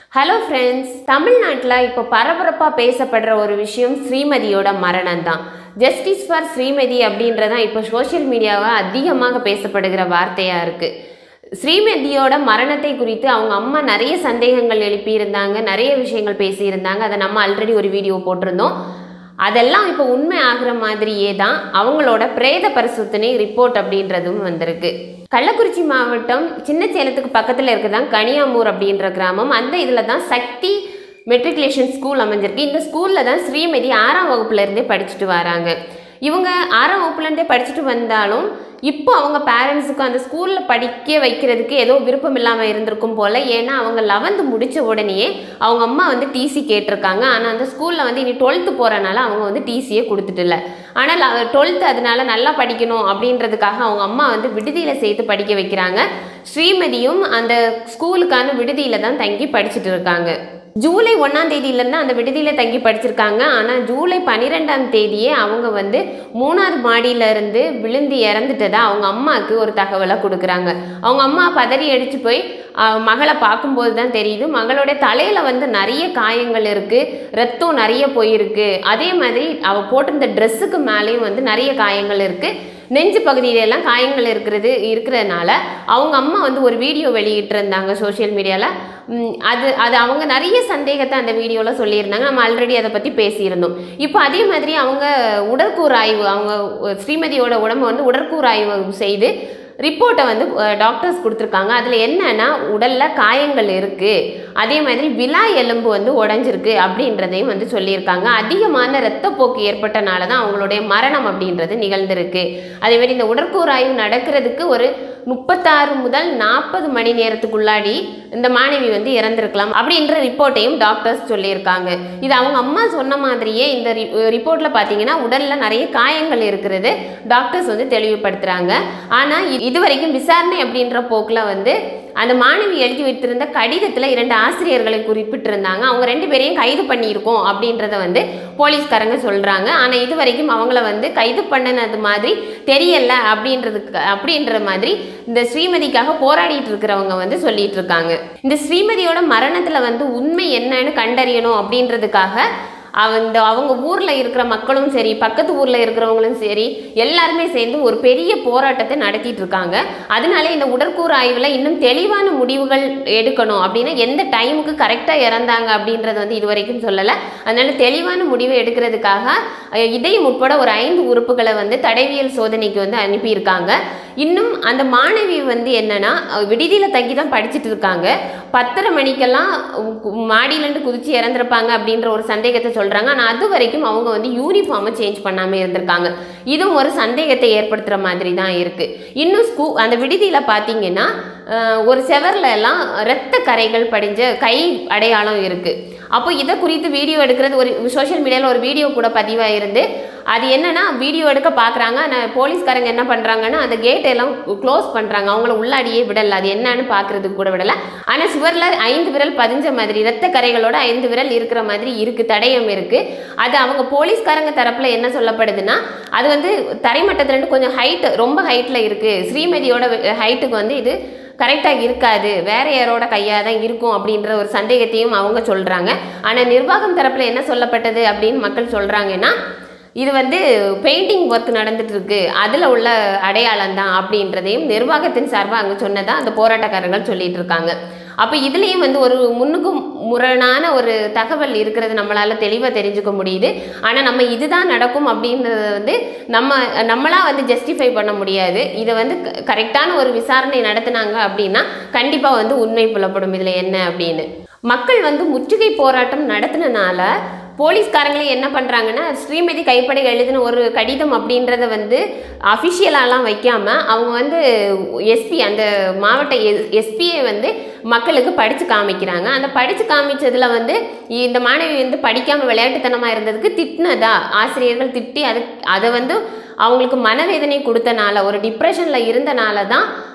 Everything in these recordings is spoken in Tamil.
ஹலோ ஃப்ரெண்ட்ஸ் தமிழ்நாட்டில் இப்போ பரபரப்பாக பேசப்படுற ஒரு விஷயம் ஸ்ரீமதியோட மரணம் தான் ஜஸ்டிஸ் ஃபார் ஸ்ரீமதி அப்படின்றதான் இப்போ சோஷியல் மீடியாவை அதிகமாக பேசப்படுகிற வார்த்தையாக இருக்குது ஸ்ரீமதியோட மரணத்தை குறித்து அவங்க அம்மா நிறைய சந்தேகங்கள் எழுப்பியிருந்தாங்க நிறைய விஷயங்கள் பேசியிருந்தாங்க அதை நம்ம ஆல்ரெடி ஒரு வீடியோ போட்டிருந்தோம் அதெல்லாம் இப்போ உண்மை ஆகுற மாதிரியே தான் அவங்களோட பிரேத பரிசோதனை ரிப்போர்ட் அப்படின்றதும் வந்திருக்கு கள்ளக்குறிச்சி மாவட்டம் சின்ன சேலத்துக்கு பக்கத்தில் இருக்குதான் கனியாமூர் அப்படின்ற கிராமம் அந்த இதில் தான் சக்தி மெட்ரிகுலேஷன் ஸ்கூல் அமைஞ்சிருக்கு இந்த ஸ்கூலில் தான் ஸ்ரீமதி ஆறாம் வகுப்புலேருந்தே படிச்சுட்டு வராங்க இவங்க ஆறாம் வகுப்புலேருந்தே படிச்சுட்டு வந்தாலும் இப்போ அவங்க பேரண்ட்ஸுக்கும் அந்த ஸ்கூலில் படிக்க வைக்கிறதுக்கு ஏதோ விருப்பம் இல்லாமல் இருந்திருக்கும் போல் ஏன்னா அவங்க லெவன்த்து முடித்த உடனேயே அவங்க அம்மா வந்து டிசி கேட்டிருக்காங்க ஆனால் அந்த ஸ்கூலில் வந்து இனி டுவெல்த்து போகிறனால அவங்க வந்து டிசியே கொடுத்துட்டுல ஆனால் டுவெல்த்து அதனால நல்லா படிக்கணும் அப்படின்றதுக்காக அவங்க அம்மா வந்து விடுதியில் சேர்த்து படிக்க வைக்கிறாங்க ஸ்ரீமதியும் அந்த ஸ்கூலுக்கான விடுதியில் தான் தங்கி படிச்சுட்டு இருக்காங்க ஜூலை ஒன்றாம் தேதியிலேருந்து அந்த விடுதியில் தங்கி படிச்சிருக்காங்க ஆனால் ஜூலை பன்னிரெண்டாம் தேதியே அவங்க வந்து மூணாவது மாடியிலேருந்து விழுந்து இறந்துட்டதா அவங்க அம்மாவுக்கு ஒரு தகவலை கொடுக்குறாங்க அவங்க அம்மா பதறி அடித்து போய் அஹ், மகளை பார்க்கும்போது தான் தெரியுது மகளோட தலையில் வந்து நிறைய காயங்கள் இருக்குது ரத்தம் நிறைய போயிருக்கு அதே மாதிரி அவள் போட்டிருந்த ட்ரெஸ்ஸுக்கு மேலேயும் வந்து நிறைய காயங்கள் இருக்குது நெஞ்சு பகுதியிலெல்லாம் காயங்கள் இருக்கிறது இருக்கிறதுனால அவங்க அம்மா வந்து ஒரு வீடியோ வெளியிட்டிருந்தாங்க சோஷியல் மீடியாவில் அது அது அவங்க நிறைய சந்தேகத்தை அந்த வீடியோவில் சொல்லியிருந்தாங்க நம்ம ஆல்ரெடி அதை பற்றி பேசியிருந்தோம் இப்போ அதே மாதிரி அவங்க உடற்கூறு ஆய்வு அவங்க ஸ்ரீமதியோட உடம்பு வந்து உடற்கூறு ஆய்வு செய்து ரிப்போர்ட்டை வந்து டாக்டர்ஸ் கொடுத்துருக்காங்க அதில் என்னன்னா உடலில் காயங்கள் இருக்குது அதே மாதிரி விலா எலும்பு வந்து உடஞ்சிருக்கு அப்படின்றதையும் வந்து சொல்லியிருக்காங்க அதிகமான இரத்தப்போக்கு ஏற்பட்டனால தான் அவங்களுடைய மரணம் அப்படின்றது நிகழ்ந்திருக்கு அதே மாதிரி இந்த உடற்கூறு ஆய்வு நடக்கிறதுக்கு ஒரு முப்பத்தாறு முதல் நாற்பது மணி நேரத்துக்குள்ளாடி இந்த மாணவி வந்து இறந்திருக்கலாம் அப்படின்ற ரிப்போர்ட்டையும் டாக்டர்ஸ் சொல்லியிருக்காங்க இது அவங்க அம்மா சொன்ன மாதிரியே இந்த ரிப்போர்ட்டில் பார்த்தீங்கன்னா உடலில் நிறைய காயங்கள் இருக்கிறது டாக்டர்ஸ் வந்து தெளிவுபடுத்துகிறாங்க ஆனால் இதுவரைக்கும் விசாரணை அப்படின்ற போக்கில் வந்து அந்த மாணவி எழுதி வைத்திருந்த கடிதத்தில் இரண்டு ஆசிரியர்களை குறிப்பிட்டிருந்தாங்க அவங்க ரெண்டு பேரையும் கைது பண்ணியிருக்கோம் அப்படின்றத வந்து போலீஸ்காரங்க சொல்கிறாங்க ஆனால் இது வரைக்கும் அவங்கள வந்து கைது பண்ணினது மாதிரி தெரியல அப்படின்றதுக்கு அப்படின்ற மாதிரி இந்த ஸ்ரீமதிக்காக போராடிட்டு இருக்கிறவங்க வந்து சொல்லிட்டு இருக்காங்க இந்த ஸ்ரீமதியோட மரணத்தில் வந்து உண்மை என்னன்னு கண்டறியணும் அப்படின்றதுக்காக அந்த அவங்க ஊரில் இருக்கிற மக்களும் சரி பக்கத்து ஊரில் இருக்கிறவங்களும் சரி எல்லாருமே சேர்ந்து ஒரு பெரிய போராட்டத்தை நடத்திட்டு இருக்காங்க அதனால இந்த உடற்கூறு ஆய்வில் இன்னும் தெளிவான முடிவுகள் எடுக்கணும் அப்படின்னா எந்த டைமுக்கு கரெக்டாக இறந்தாங்க அப்படின்றது வந்து இது வரைக்கும் சொல்லலை அதனால தெளிவான முடிவை எடுக்கிறதுக்காக அஹ், இதயம் உட்பட ஒரு ஐந்து உறுப்புகளை வந்து தடவியல் சோதனைக்கு வந்து அனுப்பியிருக்காங்க இன்னும் அந்த மாணவி வந்து என்னன்னா அஹ், விடுதியில் தங்கி தான் படிச்சுட்டு இருக்காங்க பத்தரை மணிக்கெல்லாம் உ- மாடியிலேருந்து குதிச்சு இறந்துருப்பாங்க அப்படின்ற ஒரு சந்தேகத்தை சொல்கிறாங்க ஆனால் அது வரைக்கும் அவங்க வந்து யூனிஃபார்மை சேஞ்ச் பண்ணாமல் இருந்திருக்காங்க இதுவும் ஒரு சந்தேகத்தை ஏற்படுத்துகிற மாதிரி தான் இருக்குது இன்னும் ஸ்கூ அந்த விடுதியில் பார்த்தீங்கன்னா அஹ், ஒரு செவர்ல எல்லாம் இரத்த கரைகள் படிஞ்ச கை அடையாளம் இருக்குது அப்போ இதை குறித்து வீடியோ எடுக்கிறது ஒரு சோஷியல் மீடியாவில் ஒரு வீடியோ கூட பதிவாக இருந்து அது என்னன்னா வீடியோ எடுக்க பார்க்குறாங்க ஆனால் போலீஸ்காரங்க என்ன பண்ணுறாங்கன்னா அந்த கேட் எல்லாம் க்ளோஸ் பண்ணுறாங்க அவங்கள உள்ளாடியே விடலை அது என்னன்னு பார்க்கறதுக்கு கூட விடலை ஆனால் சுவரில் ஐந்து விரல் பதிஞ்ச மாதிரி இரத்த கரைகளோட ஐந்து விரல் இருக்கிற மாதிரி இருக்குது தடயம் இருக்குது அது அவங்க போலீஸ்காரங்க தரப்பில் என்ன சொல்லப்படுதுன்னா அது வந்து தரைமட்டத்துலேருந்து கொஞ்சம் ஹைட் ரொம்ப ஹைட்டில் இருக்குது ஸ்ரீமதியோட ஹைட்டுக்கு வந்து இது கரெக்டாக இருக்காது வேற யாரோட கையாக தான் இருக்கும் அப்படின்ற ஒரு சந்தேகத்தையும் அவங்க சொல்கிறாங்க ஆனால் நிர்வாகம் தரப்பில் என்ன சொல்லப்பட்டது அப்படின்னு மக்கள் சொல்கிறாங்கன்னா இது வந்து பெயிண்டிங் ஒர்க் நடந்துட்டு இருக்கு அதில் உள்ள அடையாளம் தான் அப்படின்றதையும் நிர்வாகத்தின் சார்பாக அங்கே சொன்னதா அந்த போராட்டக்காரர்கள் சொல்லிட்டு இருக்காங்க அப்போ இதுலேயும் வந்து ஒரு முன்னுக்கு முரணான ஒரு தகவல் இருக்கிறது நம்மளால தெளிவாக தெரிஞ்சுக்க முடியுது ஆனால் நம்ம இதுதான் நடக்கும் அப்படின்றத வந்து நம்ம நம்மளா வந்து ஜஸ்டிஃபை பண்ண முடியாது இதை வந்து கரெக்டான ஒரு விசாரணை நடத்துனாங்க அப்படின்னா கண்டிப்பாக வந்து உண்மை புலப்படும் இதில் என்ன அப்படின்னு மக்கள் வந்து முற்றுகை போராட்டம் நடத்தினால போலீஸ்காரங்களே என்ன பண்ணுறாங்கன்னா ஸ்ரீமதி கைப்படை எழுதின ஒரு கடிதம் அப்படின்றத வந்து அஃபிஷியலாலாம் வைக்காம அவங்க வந்து எஸ்பி அந்த மாவட்ட எஸ்பியை வந்து மக்களுக்கு படித்து காமிக்கிறாங்க அந்த படித்து காமிச்சதில் வந்து இந்த மாணவி வந்து படிக்காமல் விளையாட்டுத்தனமாக இருந்ததுக்கு திட்டினதா ஆசிரியர்கள் திட்டி அது அதை வந்து அவங்களுக்கு மனவேதனை கொடுத்தனால ஒரு டிப்ரெஷனில் இருந்தனால தான்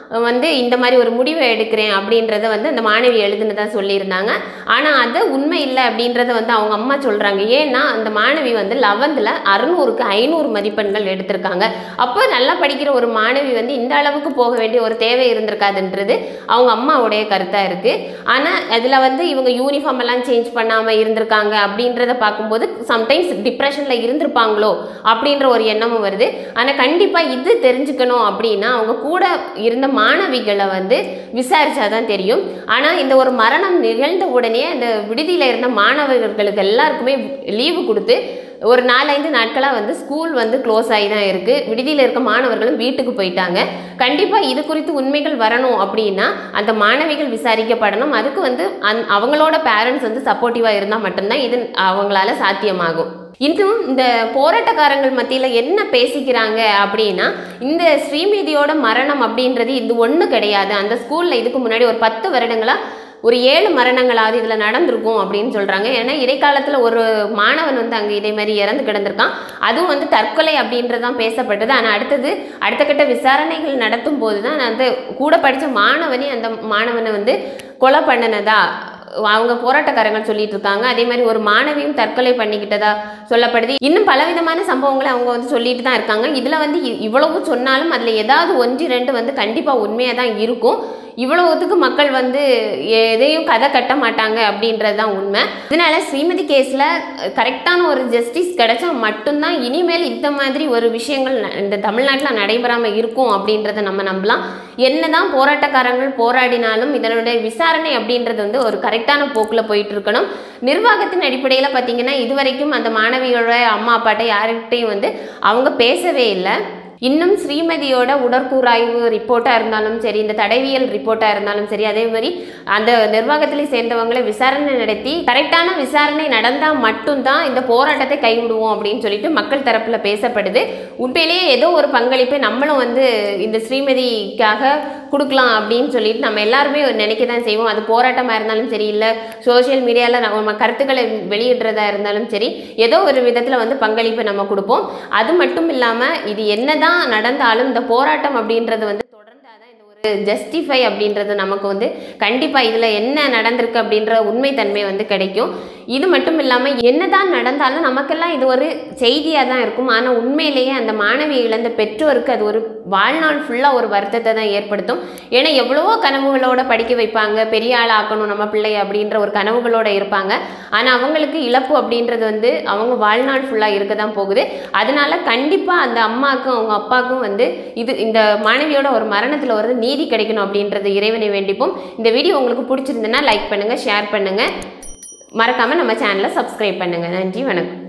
வந்து இந்த மாதிரி ஒரு முடிவை எடுக்கிறேன் அப்படின்றத வந்து அந்த மாணவி எழுதுனதா சொல்லியிருந்தாங்க ஆனால் அது உண்மை இல்லை அப்படின்றத வந்து அவங்க அம்மா சொல்கிறாங்க ஏன்னா அந்த மாணவி வந்து லெவன்த்தில் அறுநூறுக்கு ஐநூறு மதிப்பெண்கள் எடுத்திருக்காங்க அப்போ நல்லா படிக்கிற ஒரு மாணவி வந்து இந்த அளவுக்கு போக வேண்டிய ஒரு தேவை இருந்திருக்காதுன்றது அவங்க அம்மாவுடைய கருத்தாக இருக்குது ஆனால் அதில் வந்து இவங்க யூனிஃபார்ம் எல்லாம் சேஞ்ச் பண்ணாமல் இருந்திருக்காங்க அப்படின்றத பார்க்கும்போது சம்டைம்ஸ் டிப்ரெஷனில் இருந்திருப்பாங்களோ அப்படின்ற ஒரு எண்ணமும் வருது ஆனால் கண்டிப்பாக இது தெரிஞ்சுக்கணும் அப்படின்னா அவங்க கூட இருந்த மாணவிகளை வந்து விசாரிச்சாதான் தெரியும் ஆனால் இந்த ஒரு மரணம் நிகழ்ந்த உடனே அந்த விடுதியில் இருந்த மாணவர்களுக்கு எல்லாருக்குமே லீவு கொடுத்து ஒரு நாலஞ்சு நாட்களாக வந்து ஸ்கூல் வந்து க்ளோஸ் ஆகி தான் இருக்குது விடுதியில் இருக்க மாணவர்களும் வீட்டுக்கு போயிட்டாங்க கண்டிப்பாக இது குறித்து உண்மைகள் வரணும் அப்படின்னா அந்த மாணவிகள் விசாரிக்கப்படணும் அதுக்கு வந்து அந் அவங்களோட பேரண்ட்ஸ் வந்து சப்போர்ட்டிவாக இருந்தால் மட்டும்தான் இது அவங்களால சாத்தியமாகும் இன்னும் இந்த போராட்டக்காரங்கள் மத்தியில் என்ன பேசிக்கிறாங்க அப்படின்னா இந்த ஸ்ரீமதியோட மரணம் அப்படின்றது இது ஒன்று கிடையாது அந்த ஸ்கூலில் இதுக்கு முன்னாடி ஒரு பத்து வருடங்களாக ஒரு ஏழு மரணங்களாவது இதில் நடந்திருக்கும் அப்படின்னு சொல்கிறாங்க ஏன்னா இடைக்காலத்தில் ஒரு மாணவன் வந்து அங்கே இதே மாதிரி இறந்து கிடந்திருக்கான் அதுவும் வந்து தற்கொலை அப்படின்றதான் பேசப்பட்டது ஆனால் அடுத்தது அடுத்த கட்ட விசாரணைகள் நடத்தும் போது தான் அந்த கூட படித்த மாணவனே அந்த மாணவனை வந்து கொலை பண்ணினதா அவங்க போராட்டக்காரங்க சொல்லிட்டு இருக்காங்க அதே மாதிரி ஒரு மாணவியும் தற்கொலை பண்ணிக்கிட்டதா சொல்லப்படுது இன்னும் பலவிதமான சம்பவங்களை அவங்க வந்து சொல்லிட்டு தான் இருக்காங்க இதில் வந்து இ- இவ்வளவு சொன்னாலும் அதில் ஏதாவது ஒன்று ரெண்டு வந்து கண்டிப்பாக உண்மையாக தான் இருக்கும் இவ்வளவுத்துக்கு மக்கள் வந்து எதையும் கதை கட்ட மாட்டாங்க அப்படின்றது தான் உண்மை இதனால ஸ்ரீமதி கேஸில் கரெக்டான ஒரு ஜஸ்டிஸ் கிடைச்சா மட்டும்தான் இனிமேல் இந்த மாதிரி ஒரு விஷயங்கள் ந- இந்த தமிழ்நாட்டில் நடைபெறாமல் இருக்கும் அப்படின்றத நம்ம நம்பலாம் என்னதான் போராட்டக்காரங்கள் போராடினாலும் இதனுடைய விசாரணை அப்படின்றது வந்து ஒரு கரெக்டான போக்கில் போயிட்டு இருக்கணும் நிர்வாகத்தின் அடிப்படையில் பார்த்தீங்கன்னா இதுவரைக்கும் அந்த மாணவியோட அம்மா அப்பாட்ட யார்கிட்டையும் வந்து அவங்க பேசவே இல்லை இன்னும் ஸ்ரீமதியோட உடற்கூறாய்வு ரிப்போர்ட்டாக இருந்தாலும் சரி இந்த தடவியல் ரிப்போர்ட்டாக இருந்தாலும் சரி அதே மாதிரி அந்த நிர்வாகத்தில் சேர்ந்தவங்களை விசாரணை நடத்தி கரெக்டான விசாரணை நடந்தால் மட்டும்தான் இந்த போராட்டத்தை கைவிடுவோம் அப்படின்னு சொல்லிட்டு மக்கள் தரப்பில் பேசப்படுது உண்மையிலேயே ஏதோ ஒரு பங்களிப்பை நம்மளும் வந்து இந்த ஸ்ரீமதிக்காக கொடுக்கலாம் அப்படின்னு சொல்லிட்டு நம்ம எல்லாருமே நினைக்க தான் செய்வோம் அது போராட்டமாக இருந்தாலும் சரி இல்லை சோஷியல் மீடியாவில் நம்ம கருத்துக்களை வெளியிடுறதா இருந்தாலும் சரி ஏதோ ஒரு விதத்தில் வந்து பங்களிப்பை நம்ம கொடுப்போம் அது மட்டும் இல்லாமல் இது என்னதான் நடந்தாலும் இந்த போராட்டம் அப்படின்றது வந்து தொடர்ந்தாதான் இந்த ஒரு ஜஸ்டிஃபை அப்படின்றது நமக்கு வந்து கண்டிப்பாக இதில் என்ன நடந்திருக்கு அப்படின்ற உண்மைத்தன்மை வந்து கிடைக்கும் இது மட்டும் இல்லாமல் என்னதான் நடந்தாலும் நமக்கெல்லாம் இது ஒரு செய்தியாக தான் இருக்கும் ஆனால் உண்மையிலேயே அந்த மாணவி இழந்த பெற்றோருக்கு அது ஒரு வாழ்நாள் ஃபுல்லாக ஒரு வருத்தத்தை தான் ஏற்படுத்தும் ஏன்னா எவ்வளவோ கனவுகளோட படிக்க வைப்பாங்க பெரிய ஆள் ஆக்கணும் நம்ம பிள்ளைய அப்படின்ற ஒரு கனவுகளோட இருப்பாங்க ஆனால் அவங்களுக்கு இழப்பு அப்படின்றது வந்து அவங்க வாழ்நாள் ஃபுல்லாக இருக்க தான் போகுது அதனால கண்டிப்பாக அந்த அம்மாவுக்கும் அவங்க அப்பாவுக்கும் வந்து இது இந்த மாணவியோட ஒரு மரணத்தில் ஒரு நீதி கிடைக்கணும் அப்படின்றது இறைவனை வேண்டிப்போம் இந்த வீடியோ உங்களுக்கு பிடிச்சிருந்துன்னா லைக் பண்ணுங்கள் ஷேர் பண்ணுங்கள் மறக்காமல் நம்ம சேனலை சப்ஸ்கிரைப் பண்ணுங்கள் நன்றி வணக்கம்